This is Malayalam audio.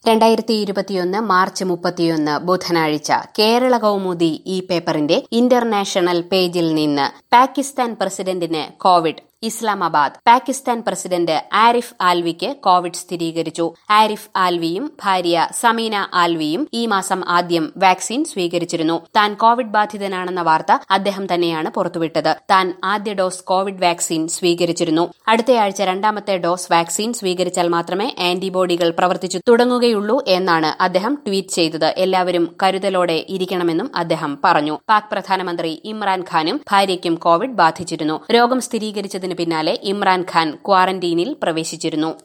രണ്ടായിരത്തി ഇരുപത്തിയൊന്ന് മാർച്ച് മുപ്പത്തിയൊന്ന് ബുധനാഴ്ച കേരള കൗമുദി ഈ പേപ്പറിന്റെ ഇന്റർനാഷണൽ പേജിൽ നിന്ന് പാകിസ്ഥാൻ പ്രസിഡന്റിന് കോവിഡ് ഇസ്ലാമാബാദ് പാകിസ്ഥാൻ പ്രസിഡന്റ് ആരിഫ് ആൽവിക്ക് കോവിഡ് സ്ഥിരീകരിച്ചു ആരിഫ് ആൽവിയും ഭാര്യ സമീന ആൽവിയും ഈ മാസം ആദ്യം വാക്സിൻ സ്വീകരിച്ചിരുന്നു താൻ കോവിഡ് ബാധിതനാണെന്ന വാർത്ത അദ്ദേഹം തന്നെയാണ് പുറത്തുവിട്ടത് താൻ ആദ്യ ഡോസ് കോവിഡ് വാക്സിൻ സ്വീകരിച്ചിരുന്നു അടുത്തയാഴ്ച രണ്ടാമത്തെ ഡോസ് വാക്സിൻ സ്വീകരിച്ചാൽ മാത്രമേ ആന്റിബോഡികൾ പ്രവർത്തിച്ചു തുടങ്ങുകയുള്ളൂ എന്നാണ് അദ്ദേഹം ട്വീറ്റ് ചെയ്തത് എല്ലാവരും കരുതലോടെ ഇരിക്കണമെന്നും അദ്ദേഹം പറഞ്ഞു പാക് പ്രധാനമന്ത്രി ഇമ്രാൻഖാനും ഭാര്യയ്ക്കും കോവിഡ് ബാധിച്ചിരുന്നു രോഗം സ്ഥിരീകരിച്ചതിന് പിന്നാലെ ഇമ്രാൻഖാൻ ക്വാറന്റീനിൽ പ്രവേശിച്ചിരുന്നു